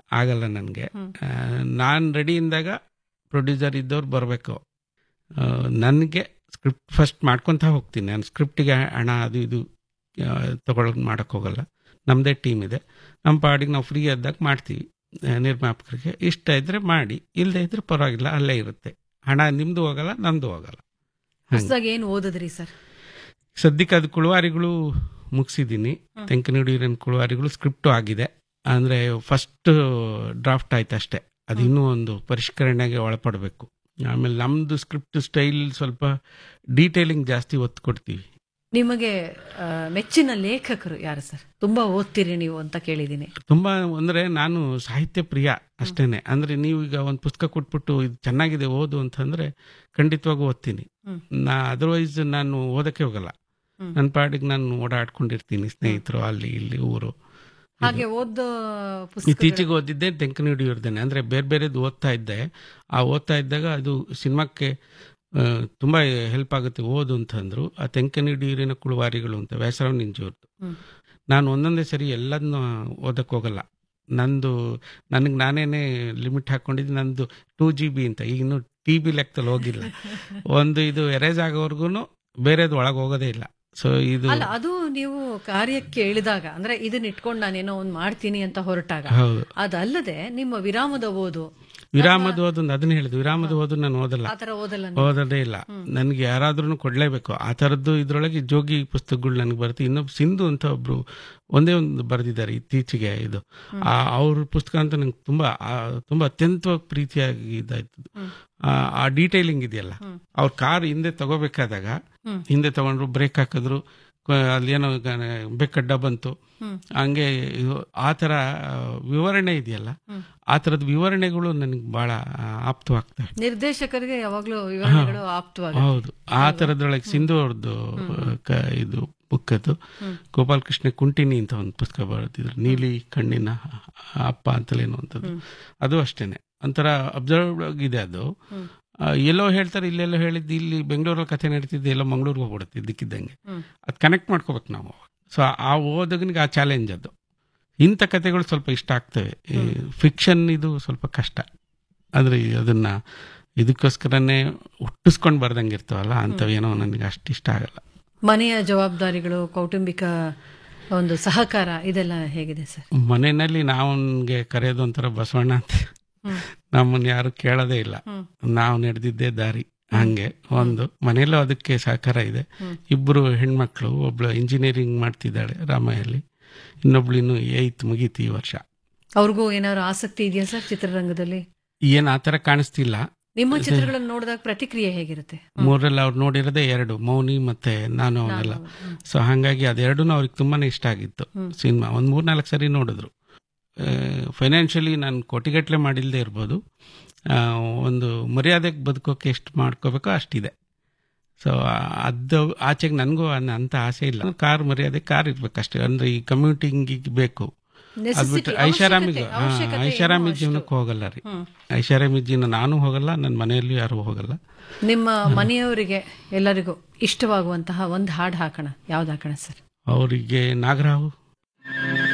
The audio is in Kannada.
ಆಗಲ್ಲ ನನಗೆ ನಾನು ರೆಡಿ ಇಂದಾಗ ಪ್ರೊಡ್ಯೂಸರ್ ಇದ್ದವ್ರು ಬರಬೇಕು ನನಗೆ ಸ್ಕ್ರಿಪ್ಟ್ ಫಸ್ಟ್ ಮಾಡ್ಕೊತಾ ಹೋಗ್ತೀನಿ ನಾನು ಸ್ಕ್ರಿಪ್ಟಿಗೆ ಹಣ ಅದು ಇದು ತೊಗೊಳೋದು ಮಾಡೋಕ್ಕೆ ಹೋಗಲ್ಲ ನಮ್ಮದೇ ಟೀಮ್ ಇದೆ ನಮ್ಮ ಪಾಡಿಗೆ ನಾವು ಫ್ರೀ ಆದಾಗ ಮಾಡ್ತೀವಿ ಆ, ನಿರ್ಮಾಪಕರಿಗೆ ಇಷ್ಟ ಇದ್ರೆ ಮಾಡಿ ಇಲ್ಲದೆ ಇದ್ರೆ ಪರವಾಗಿಲ್ಲ ಅಲ್ಲೇ ಇರುತ್ತೆ ಹಣ ನಿಮ್ಮದು ಹೋಗಲ್ಲ ನಂದು ಹೋಗಲ್ಲ ಹೊಸದಾಗಿ ಏನು ಓದಿದ್ರಿ ಸರ್ ಸದ್ಯಕ್ಕೆ ಅದು ಕುಳುವಾರಿಗಳು ಮುಗಿಸಿದ್ದೀನಿ ತೆಂಕನಡಿಯೂರಿನ ಕುಳುವಾರಿಗಳು ಸ್ಕ್ರಿಪ್ಟು ಆಗಿದೆ ಅಂದರೆ ಫಸ್ಟ್ ಡ್ರಾಫ್ಟ್ ಆಯ್ತು ಅಷ್ಟೇ ಅದು ಇನ್ನೂ ಒಂದು ಪರಿಷ್ಕರಣೆಗೆ ಒಳಪಡಬೇಕು ಆಮೇಲೆ ನಮ್ಮದು ಸ್ಕ್ರಿಪ್ಟ್ ಸ್ಟೈಲ್ ಸ್ವಲ್ಪ ಡೀಟೇಲಿಂಗ್ ಜಾಸ್ತಿ ಒತ್ತು ಕೊಡ್ತೀವಿ ನಿಮಗೆ ಆ, ಮೆಚ್ಚಿನ ಲೇಖಕರು ಯಾರು ಸರ್ ತುಂಬಾ ಓದ್ತೀರಿ ನೀವು ಅಂತ ಕೇಳಿದ್ದೀನಿ ತುಂಬ ಅಂದರೆ ನಾನು ಸಾಹಿತ್ಯ ಪ್ರಿಯ ಅಷ್ಟೇನೆ ಅಂದರೆ ನೀವು ಈಗ ಒಂದು ಪುಸ್ತಕ ಕೊಟ್ಬಿಟ್ಟು ಇದು ಚೆನ್ನಾಗಿದೆ ಓದು ಅಂತಂದರೆ ಖಂಡಿತವಾಗೂ ಓದ್ತೀನಿ ಹ್ಮ್. ನಾ ಅದರ್ವೈಸ್ ನಾನು ಓದಕ್ಕೆ ಹೋಗಲ್ಲ ಹ್ಮ್. ನನ್ನ ಪಾಡಿಗೆ ನಾನು ಓಡಾಡ್ಕೊಂಡಿರ್ತೀನಿ ಸ್ನೇಹಿತರು ಅಲ್ಲಿ ಇಲ್ಲಿ ಊರು ಹಾಗೆ ಓದೋ ಪುಸ್ತಕ ಇತ್ತೀಚೆಗೆ ಓದಿದ್ದೆ ತೆಂಕನಡಿಯೂರ್ದೇನೆ ಅಂದರೆ ಬೇರೆ ಬೇರೆದು ಓದ್ತಾ ಇದ್ದೆ ಆ ಓದ್ತಾ ಇದ್ದಾಗ ಅದು ಸಿನಿಮಾಕ್ಕೆ ಆ, ತುಂಬ ಹೆಲ್ಪ್ ಆಗುತ್ತೆ ಓದು ಅಂತಂದ್ರು ಆ ತೆಂಕನಡಿಯೂರಿನ ಕುಳುವಾರಿಗಳು ಅಂತ ವ್ಯಾಸರಾವ್ ನಿಂಜೂರ್ದು ಹ್ಮ್. ನಾನು ಒಂದೊಂದೇ ಸರಿ ಎಲ್ಲದನ್ನು ಓದಕ್ಕೆ ಹೋಗಲ್ಲ ನಂದು ನನಗೆ ನಾನೇನೆ ಲಿಮಿಟ್ ಹಾಕೊಂಡಿದ್ದು ನಂದು ಟೂ ಜಿ ಬಿ ಅಂತ ಈಗ ಇನ್ನು ಟಿ ಬಿ ಲೆಕ್ಕದಲ್ಲಿ ಹೋಗಿಲ್ಲ ಒಂದು ಇದು ಎರೇಜ್ ಆಗೋವರೆಗೂ ಬೇರೆದು ಒಳಗೆ ಹೋಗೋದೇ ಇಲ್ಲ ಸೊ ಇದು ಅಲ್ಲ ಅದು ನೀವು ಕಾರ್ಯಕ್ಕೆ ಇಳಿದಾಗ ಅಂದ್ರೆ ಇದನ್ನ ಇಟ್ಕೊಂಡು ನಾನೇನೋ ಒಂದು ಮಾಡ್ತೀನಿ ಅಂತ ಹೊರಟಾಗ ಹೌದು ಅದಲ್ಲದೆ ನಿಮ್ಮ ವಿರಾಮದ ಓದು ವಿರಾಮದ ಓದು ಅದನ್ನ ಹೇಳಿದ್ದು ವಿರಾಮದ ಓದು ನಾನು ಓದಲ್ಲ ಆತರ ಓದಲ್ಲ ನೀವು? ಓದೋದೇ ಇಲ್ಲ ನನಗೆ ಯಾರಾದ್ರೂ ಕೊಡ್ಲೇಬೇಕು ಆ ಥರದ್ದು ಇದ್ರೊಳಗೆ ಜೋಗಿ ಪುಸ್ತಕಗಳು ನನಗೆ ಬರುತ್ತೆ ಇನ್ನೊಬ್ಬ ಸಿಂಧು ಅಂತ ಒಬ್ರು ಒಂದೇ ಒಂದು ಬರೆದಿದ್ದಾರೆ ಇತ್ತೀಚೆಗೆ ಇದು ಆ ಅವ್ರ ಪುಸ್ತಕ ಅಂತ ನಂಗೆ ತುಂಬಾ ಆ, ತುಂಬಾ ಅತ್ಯಂತ ಪ್ರೀತಿಯಾಗಿ ಇದಾಯ್ತು ಆ, ಆ ಡೀಟೇಲಿಂಗ್ ಇದೆಯಲ್ಲ ಅವ್ರ ಕಾರ್ ಹಿಂದೆ ತಗೋಬೇಕಾದಾಗ ಹ್ಮ್. ಹಿಂದೆ ತಗೊಂಡ್ರು ಬ್ರೇಕ್ ಹಾಕಿದ್ರು ಕ- ಅಲ್ಲೇನೋ ಗ- ಬೆಕ್ಕಡ್ಡ ಬಂತು ಹ್ಮ್. ಹಂಗೆ ಇದು- ಆ ಥರ ಆ, ವಿವರಣೆ ಇದೆಯಲ್ಲ ಹ್ಮ್. ಆ ಥರದ ವಿವರಣೆಗಳು ನನಗೆ ಬಹಳ ಆ, ಆಪ್ತವಾಗ್ತವೆ ನಿರ್ದೇಶಕರಿಗೆ ಯಾವಾಗ್ಲೂ ವಿವರಣೆಗಳು ಆಪ್ತವಾಗ ಹೌದು ಆ ಥರದ್ರೊಳಗೆ ಸಿಂಧು ಅವ್ರದ್ದು ಕ- ಇದು ಬುಕ್ ಅದು ಗೋಪಾಲ್ ಕೃಷ್ಣ ಕುಂಟಿನಿ ಅಂತ ಒಂದು ಪುಸ್ತಕ ಬರೆದಿದ್ರು ನೀಲಿ ಕಣ್ಣಿನ ಅಪ್ಪ ಅಂತಲೇನು ಅಂತದ್ದು ಅದು ಅಷ್ಟೇನೆ ಒಂಥರ ಅಬ್ಸರ್ವ್ ಆಗಿದೆ ಅದು ಆ, ಎಲ್ಲೋ ಹೇಳ್ತಾರೆ ಇಲ್ಲೆಲ್ಲೋ ಹೇಳಿದ್ದು ಇಲ್ಲಿ ಬೆಂಗಳೂರಲ್ಲಿ ಕಥೆ ನಡೀತಿದ್ದು ಎಲ್ಲೋ ಮಂಗಳೂರಿಗೆ ಹೋಗ್ಬಿಡುತ್ತೆ ಇದ್ದಕ್ಕಿದ್ದಂಗೆ ಹ್ಮ್. ಅದು ಕನೆಕ್ಟ್ ಮಾಡ್ಕೋಬೇಕು ನಾವು ಸೊ ಆ ಓದಗನಿಗೆ ಆ ಚಾಲೆಂಜ್ ಅದು ಇಂಥ ಕಥೆಗಳು ಸ್ವಲ್ಪ ಇಷ್ಟ ಆಗ್ತವೆ ಫಿಕ್ಷನ್ ಇದು ಸ್ವಲ್ಪ ಕಷ್ಟ ಆದರೆ ಅದನ್ನ ಇದಕ್ಕೋಸ್ಕರನೇ ಹುಟ್ಟಿಸ್ಕೊಂಡು ಬರ್ದಂಗೆ ಇರ್ತಾವಲ್ಲ ಅಂಥವೇನೋ ನನಗೆ ಅಷ್ಟು ಇಷ್ಟ ಆಗಲ್ಲ ಮನೆಯ ಜವಾಬ್ದಾರಿಗಳು ಕೌಟುಂಬಿಕ ಒಂದು ಸಹಕಾರ ಇದೆಲ್ಲ ಹೇಗಿದೆ ಸರ್ ಮನೆಯಲ್ಲಿ ನಾವನ್ಗೆ ಕರೆಯೋದು ಒಂಥರ ಬಸವಣ್ಣ ಅಂತ ಹ್ಮ್. ನಮ್ಮನ್ನ ಯಾರು ಕೇಳೋದೇ ಇಲ್ಲ ಹ್ಮ್. ನಾವು ನಡೆದಿದ್ದೇ ದಾರಿ ಹಂಗೆ ಒಂದು ಮನೆಯಲ್ಲೂ ಅದಕ್ಕೆ ಸಹಕಾರ ಇದೆ ಇಬ್ಬರು ಹೆಣ್ಮಕ್ಳು ಒಬ್ಳು ಇಂಜಿನಿಯರಿಂಗ್ ಮಾಡ್ತಿದ್ದಾಳೆ ರಾಮಯ್ಯಲ್ಲಿ ಇನ್ನೊಬ್ಳು ಇನ್ನು ಏಯ್ತ್ ಮುಗೀತು ಈ ವರ್ಷ ಅವ್ರಿಗೂ ಏನಾದ್ರು ಆಸಕ್ತಿ ಇದೆಯಾ ಸರ್ ಚಿತ್ರರಂಗದಲ್ಲಿ ಏನ್ ಆ ಥರ ಕಾಣಿಸ್ತಿಲ್ಲ ನಿಮ್ಮ ಚಿತ್ರಗಳನ್ನು ನೋಡಿದಾಗ ಪ್ರತಿಕ್ರಿಯೆ ಹೇಗಿರುತ್ತೆ ಮೂರಲ್ಲಿ ಅವ್ರು ನೋಡಿರೋದೇ ಎರಡು ಮೌನಿ ಮತ್ತೆ ನಾನು ಅವನ್ನೆಲ್ಲ ಸೊ ಹಾಗಾಗಿ ಅದೆರಡೂ ಅವ್ರಿಗೆ ತುಂಬಾನೇ ಇಷ್ಟ ಆಗಿತ್ತು ಸಿನಿಮಾ ಒಂದು ಮೂರ್ನಾಲ್ಕು ಸರಿ ನೋಡಿದ್ರು ಫೈನಾನ್ಷಿಯಲಿ ನಾನು ಕೋಟಿಗಟ್ಟಲೆ ಮಾಡಿಲ್ಲದೆ ಇರ್ಬೋದು ಆ, ಒಂದು ಮರ್ಯಾದೆಗೆ ಬದುಕೋಕೆ ಎಷ್ಟು ಮಾಡ್ಕೋಬೇಕೋ ಅಷ್ಟಿದೆ ಸೊ ಅದು ಆಚೆಗೆ ನನಗೂ ಅಂತ ಆಸೆ ಇಲ್ಲ ಕಾರ್ ಮರ್ಯಾದೆ ಕಾರ್ ಇರ್ಬೇಕಷ್ಟೇ ಅಂದ್ರೆ ಈ ಕಮ್ಯೂಟಿಂಗಿಗೆ ಬೇಕು ಅದು ಬಿಟ್ಟು ಐಷಾರಾಮಿಗೆ ಹಾ, ಐಷಾರಾಮಿ ಜೀವನಕ್ಕೆ ಹೋಗಲ್ಲ ರೀ ಐಷಾರಾಮಿ ಜೀವನ ನಾನು ಹೋಗಲ್ಲ ನನ್ನ ಮನೆಯಲ್ಲಿ ಯಾರು ಹೋಗಲ್ಲ ನಿಮ್ಮ ಮನೆಯವರಿಗೆ ಎಲ್ಲರಿಗೂ ಇಷ್ಟವಾಗುವಂತಹ ಒಂದು ಹಾಡು ಹಾಕೋಣ ಯಾವ್ದು ಹಾಕೋಣ ಸರ್ ಅವರಿಗೆ ನಾಗರಾವು